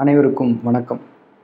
அனைவருக்கும் வணக்கம்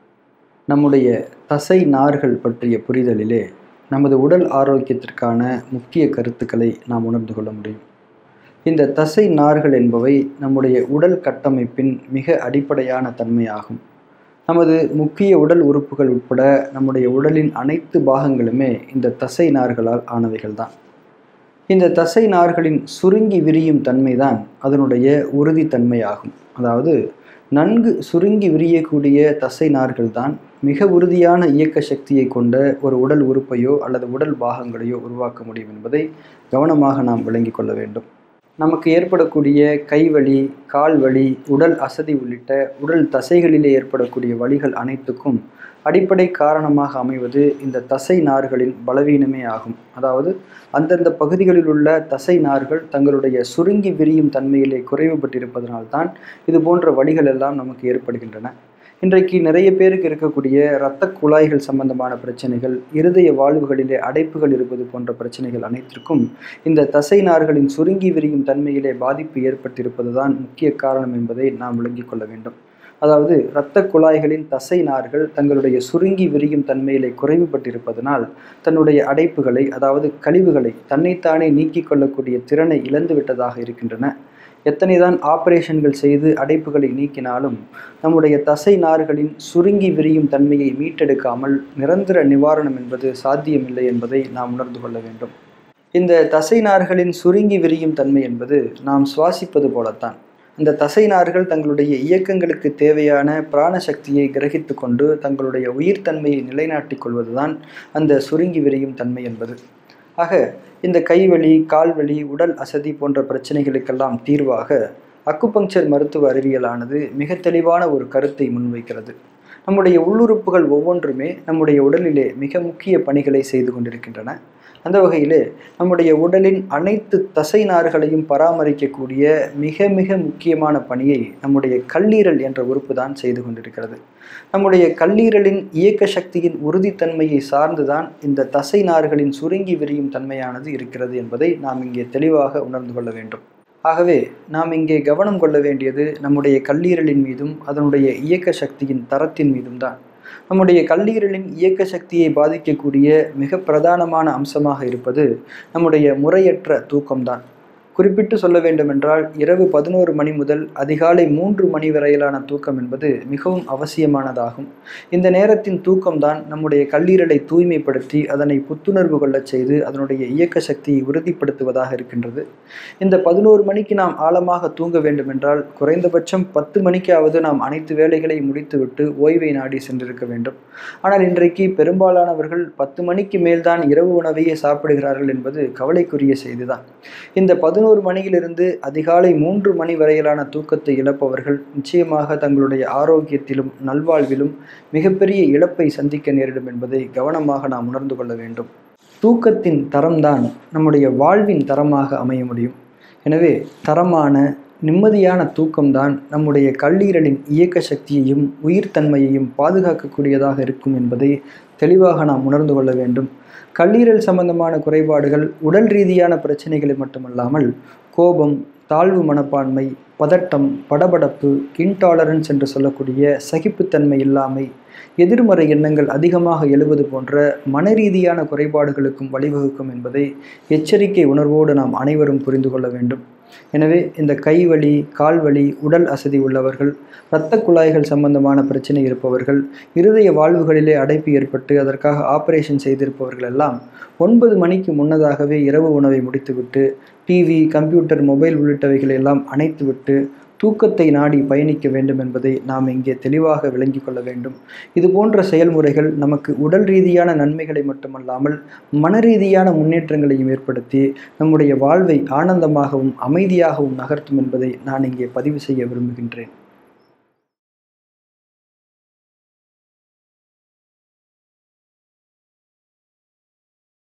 நம்முடைய தசை நார்கள் பற்றிய புரிதலிலே நமது உடல் ஆரோக்கியத்திற்கான முக்கிய கருத்துக்களை நாம் உணர்ந்து கொள்ள முடியும் இந்த தசை நார்கள் என்பவை நம்முடைய உடல் கட்டமைப்பின் மிக அடிப்படையான தன்மையாகும் நமது முக்கிய உடல் உறுப்புகள் உட்பட நம்முடைய உடலின் அனைத்து பாகங்களுமே இந்த தசை நார்களால் ஆனவைகள்தான் இந்த தசை நார்களின் சுருங்கி விரியும் தன்மைதான் அதனுடைய உறுதித்தன்மையாகும் அதாவது நன்கு சுருங்கி விரியக்கூடிய தசை நார்கள் தான் மிக உறுதியான இயக்க சக்தியை கொண்ட ஒரு உடல் உறுப்பையோ அல்லது உடல் பாகங்களையோ உருவாக்க முடியும் என்பதை கவனமாக நாம் விளங்கிக் கொள்ள வேண்டும் நமக்கு ஏற்படக்கூடிய கைவலி கால் வலி உடல் அசதி உள்ளிட்ட உடல் தசைகளிலே ஏற்படக்கூடிய வலிகள் அனைத்துக்கும் அடிப்படை காரணமாக அமைவது இந்த தசை நார்களின் பலவீனமே ஆகும் அதாவது அந்தந்த பகுதிகளில் உள்ள தசை நார்கள் தங்களுடைய சுருங்கி விரியும் தன்மையிலே குறைவுபட்டிருப்பதனால்தான் இது போன்ற வலிகள் எல்லாம் நமக்கு ஏற்படுகின்றன இன்றைக்கு நிறைய பேருக்கு இருக்கக்கூடிய இரத்த குழாய்கள் சம்பந்தமான பிரச்சனைகள் இருதய வாழ்வுகளிலே அடைப்புகள் இருப்பது போன்ற பிரச்சனைகள் அனைத்திற்கும் இந்த தசை நார்களின் சுருங்கி விரியும் தன்மையிலே பாதிப்பு ஏற்பட்டிருப்பதுதான் முக்கிய காரணம் என்பதை நாம் விளங்கிக் கொள்ள வேண்டும் அதாவது இரத்த குழாய்களின் தசை நார்கள் தங்களுடைய சுருங்கி விரியும் தன்மையிலே குறைவுபட்டிருப்பதனால் தன்னுடைய அடைப்புகளை அதாவது கழிவுகளை தன்னைத்தானே நீக்கிக் கொள்ளக்கூடிய திறனை இழந்து விட்டதாக இருக்கின்றன எத்தனைதான் ஆபரேஷன்கள் செய்து அடைப்புகளை நீக்கினாலும் நம்முடைய தசை நார்களின் சுருங்கி விரியும் தன்மையை மீட்டெடுக்காமல் நிரந்தர நிவாரணம் என்பது சாத்தியமில்லை என்பதை நாம் உணர்ந்து கொள்ள வேண்டும் இந்த தசை நார்களின் சுருங்கி விரியும் தன்மை என்பது நாம் சுவாசிப்பது போலத்தான் இந்த தசை நார்கள் தங்களுடைய இயக்கங்களுக்கு தேவையான பிராணசக்தியை கிரகித்து கொண்டு தங்களுடைய உயிர்த்தன்மையை நிலைநாட்டிக் கொள்வதுதான் அந்த சுருங்கி விரியும் தன்மை என்பது ஆக இந்த கைவலி கால்வலி உடல் அசதி போன்ற பிரச்சனைகளுக்கெல்லாம் தீர்வாக அக்குபங்சர் மருத்துவ அறிவியலானது மிக தெளிவான ஒரு கருத்தை முன்வைக்கிறது நம்முடைய உள்ளுறுப்புகள் ஒவ்வொன்றுமே நம்முடைய உடலிலே மிக முக்கிய பணிகளை செய்து கொண்டிருக்கின்றன அந்த வகையிலே நம்முடைய உடலின் அனைத்து தசை நார்களையும் பராமரிக்கக்கூடிய மிக மிக முக்கியமான பணியை நம்முடைய கல்லீரல் என்ற உறுப்பு தான் செய்து கொண்டிருக்கிறது நம்முடைய கல்லீரலின் இயக்க சக்தியின் உறுதித்தன்மையை சார்ந்துதான் இந்த தசை நார்களின் சுருங்கி விரியும் தன்மையானது இருக்கிறது என்பதை நாம் இங்கே தெளிவாக உணர்ந்து கொள்ள வேண்டும் ஆகவே நாம் இங்கே கவனம் கொள்ள வேண்டியது நம்முடைய கல்லீரலின் மீதும் அதனுடைய இயக்க சக்தியின் தரத்தின் மீதும் தான் நம்முடைய கல்லீரலின் இயக்க சக்தியை பாதிக்கக்கூடிய மிக பிரதானமான அம்சமாக இருப்பது நம்முடைய முறையற்ற தூக்கம்தான் குறிப்பிட்டு சொல்ல வேண்டுமென்றால் இரவு பதினோரு மணி முதல் அதிகாலை மூன்று மணி வரையிலான தூக்கம் என்பது மிகவும் அவசியமானதாகும் இந்த நேரத்தின் தூக்கம்தான் நம்முடைய கல்லீரலை தூய்மைப்படுத்தி அதனை புத்துணர்வு கொள்ளச் செய்து அதனுடைய இயக்க சக்தியை உறுதிப்படுத்துவதாக இருக்கின்றது இந்த பதினோரு மணிக்கு நாம் ஆழமாக தூங்க வேண்டுமென்றால் குறைந்தபட்சம் பத்து மணிக்காவது நாம் அனைத்து வேலைகளை முடித்துவிட்டு ஓய்வை நாடி சென்றிருக்க வேண்டும் ஆனால் இன்றைக்கு பெரும்பாலானவர்கள் பத்து மணிக்கு மேல்தான் இரவு உணவையே சாப்பிடுகிறார்கள் என்பது கவலைக்குரிய செய்திதான் இந்த பதினோரு மணியிலிருந்து அதிகாலை மூன்று மணி வரையிலான தூக்கத்தை இழப்பவர்கள் நிச்சயமாக தங்களுடைய ஆரோக்கியத்திலும் நல்வாழ்விலும் மிகப்பெரிய இழப்பை சந்திக்க நேரிடும் என்பதை கவனமாக நாம் உணர்ந்து கொள்ள வேண்டும் தூக்கத்தின் தரம்தான் நம்முடைய வாழ்வின் தரமாக அமைய முடியும் எனவே தரமான நிம்மதியான தூக்கம்தான் நம்முடைய கல்லீரலின் இயக்க சக்தியையும் உயிர்த்தன்மையையும் பாதுகாக்கக்கூடியதாக இருக்கும் என்பதை தெளிவாக நாம் உணர்ந்து கொள்ள வேண்டும் கல்லீரல் சம்பந்தமான குறைபாடுகள் உடல் ரீதியான பிரச்சனைகளை மட்டுமல்லாமல் கோபம் தாழ்வு மனப்பான்மை பதட்டம் படபடப்பு இன்டாலரன்ஸ் என்று சொல்லக்கூடிய சகிப்புத்தன்மை இல்லாமை எதிர்மறை எண்ணங்கள் அதிகமாக எழுவது போன்ற மனரீதியான குறைபாடுகளுக்கும் வழிவகுக்கும் என்பதை எச்சரிக்கை உணர்வோடு நாம் அனைவரும் புரிந்து கொள்ள வேண்டும் எனவே இந்த கைவலி கால்வலி உடல் அசதி உள்ளவர்கள் இரத்த குழாய்கள் சம்பந்தமான பிரச்சனை இருப்பவர்கள் இருதய வாழ்வுகளிலே அடைப்பு ஏற்பட்டு அதற்காக ஆபரேஷன் செய்திருப்பவர்கள் எல்லாம் ஒன்பது மணிக்கு முன்னதாகவே இரவு உணவை முடித்துவிட்டு டிவி கம்ப்யூட்டர் மொபைல் உள்ளிட்டவைகளை எல்லாம் அணைத்துவிட்டு தூக்கத்தை நாடி பயணிக்க வேண்டும் என்பதை நாம் இங்கே தெளிவாக விளங்கிக் கொள்ள வேண்டும் இது போன்ற செயல்முறைகள் நமக்கு உடல் ரீதியான நன்மைகளை மட்டுமல்லாமல் மன ரீதியான முன்னேற்றங்களையும் ஏற்படுத்தி நம்முடைய வாழ்வை ஆனந்தமாகவும் அமைதியாகவும் நகர்த்தும் என்பதை நான் இங்கே பதிவு செய்ய விரும்புகின்றேன்